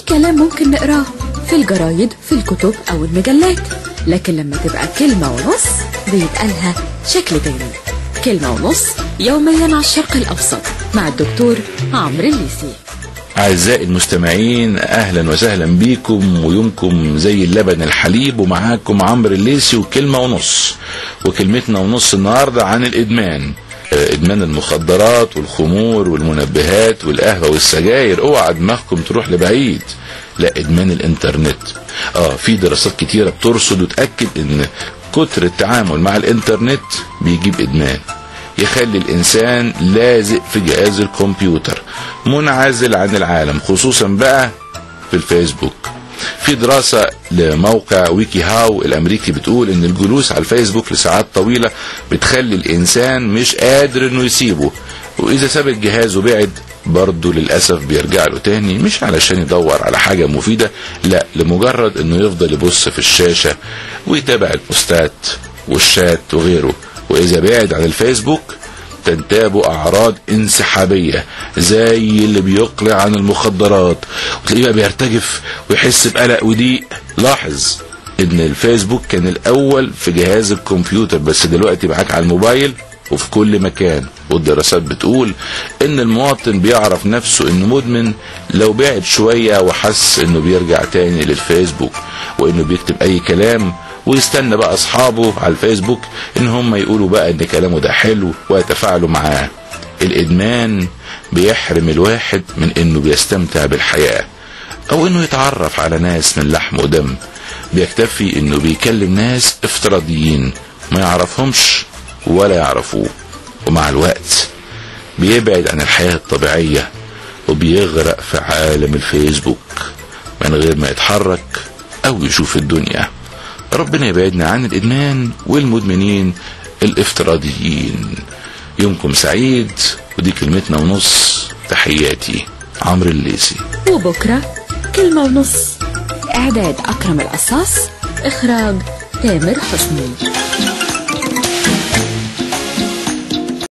كلام ممكن نقراه في الجرايد في الكتب أو المجلات لكن لما تبقى كلمة ونص بيتقالها شكل تاني كلمة ونص يوميا على الشرق الأوسط مع الدكتور عمرو الليسي أعزائي المستمعين أهلا وسهلا بيكم ويومكم زي اللبن الحليب ومعاكم عمرو الليسي وكلمة ونص وكلمتنا ونص النهاردة عن الإدمان إدمان المخدرات والخمور والمنبهات والقهوة والسجاير اوعى دماغكم تروح لبعيد لا إدمان الإنترنت آه في دراسات كتيرة بترصد وتأكد إن كتر التعامل مع الإنترنت بيجيب إدمان يخلي الإنسان لازق في جهاز الكمبيوتر منعزل عن العالم خصوصا بقى في الفيسبوك في دراسة لموقع ويكي هاو الأمريكي بتقول إن الجلوس على الفيسبوك لساعات طويلة بتخلي الإنسان مش قادر إنه يسيبه وإذا ساب الجهاز وبعد برضه للأسف بيرجع له تاني مش علشان يدور على حاجة مفيدة لا لمجرد إنه يفضل يبص في الشاشة ويتابع البوستات والشات وغيره وإذا بعد عن الفيسبوك تنتابه أعراض انسحابية زي اللي بيقلع عن المخدرات وتلاقيه بقى بيرتجف ويحس بقلق وضيق لاحظ ان الفيسبوك كان الاول في جهاز الكمبيوتر بس دلوقتي معاك على الموبايل وفي كل مكان والدراسات بتقول ان المواطن بيعرف نفسه انه مدمن لو بعد شوية وحس انه بيرجع تاني للفيسبوك وانه بيكتب اي كلام ويستنى بقى اصحابه على الفيسبوك ان هم يقولوا بقى ان كلامه ده حلو ويتفاعلوا معاه الادمان بيحرم الواحد من انه بيستمتع بالحياة او انه يتعرف على ناس من لحم ودم بيكتفي انه بيكلم ناس افتراضيين ما يعرفهمش ولا يعرفوه ومع الوقت بيبعد عن الحياة الطبيعية وبيغرق في عالم الفيسبوك من غير ما يتحرك او يشوف الدنيا ربنا يبعدنا عن الإدمان والمدمنين الافتراضيين يومكم سعيد ودي كلمتنا ونص تحياتي عمرو الليسي وبكرة كلمة ونص إعداد أكرم القصاص إخراج تامر حسني